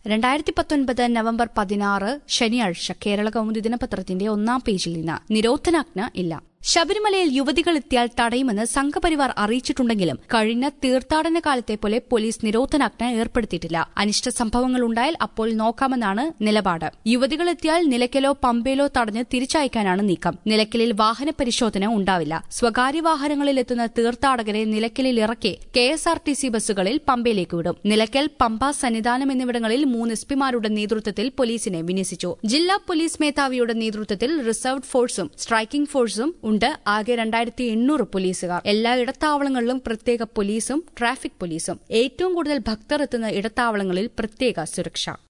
രണ്ടായിരത്തി പത്തൊൻപത് നവംബർ പതിനാറ് ശനിയാഴ്ച കേരള കൗമുദി ദിനപത്രത്തിന്റെ ഒന്നാം പേജിൽ നിന്ന് നിരോധനാജ്ഞ ഇല്ല ശബരിമലയിൽ യുവതികൾ എത്തിയാൽ തടയുമെന്ന് സംഘപരിവാർ അറിയിച്ചിട്ടുണ്ടെങ്കിലും കഴിഞ്ഞ തീർത്ഥാടന കാലത്തെ പോലെ പോലീസ് നിരോധനാജ്ഞ ഏർപ്പെടുത്തിയിട്ടില്ല അനിഷ്ട സംഭവങ്ങൾ ഉണ്ടായാൽ അപ്പോൾ നോക്കാമെന്നാണ് നിലപാട് യുവതികൾ എത്തിയാൽ നിലയ്ക്കലോ പമ്പയിലോ തടഞ്ഞ് തിരിച്ചയക്കാനാണ് നീക്കം നിലയ്ക്കലിൽ വാഹന പരിശോധന ഉണ്ടാവില്ല സ്വകാര്യ വാഹനങ്ങളിൽ എത്തുന്ന തീർത്ഥാടകരെ നിലയ്ക്കലിൽ ഇറക്കി K S R T C ബസ്സുകളിൽ പമ്പയിലേക്ക് വിടും നിലയ്ക്കൽ പമ്പ സന്നിധാനം എന്നിവിടങ്ങളിൽ മൂന്ന് എസ് പിമാരുടെ നേതൃത്വത്തിൽ പോലീസിനെ വിന്യസിച്ചു ജില്ലാ പോലീസ് മേധാവിയുടെ നേതൃത്വത്തിൽ റിസർവ്ഡ് ഫോഴ്സും സ്ട്രൈക്കിംഗ് ഫോഴ്സും ഉണ്ട് ആകെ രണ്ടായിരത്തി എണ്ണൂറ് പോലീസുകാർ എല്ലാ ഇടത്താവളങ്ങളിലും പ്രത്യേക പോലീസും ട്രാഫിക് പോലീസും ഏറ്റവും കൂടുതൽ ഭക്തർ എത്തുന്ന ഇടത്താവളങ്ങളിൽ പ്രത്യേക സുരക്ഷ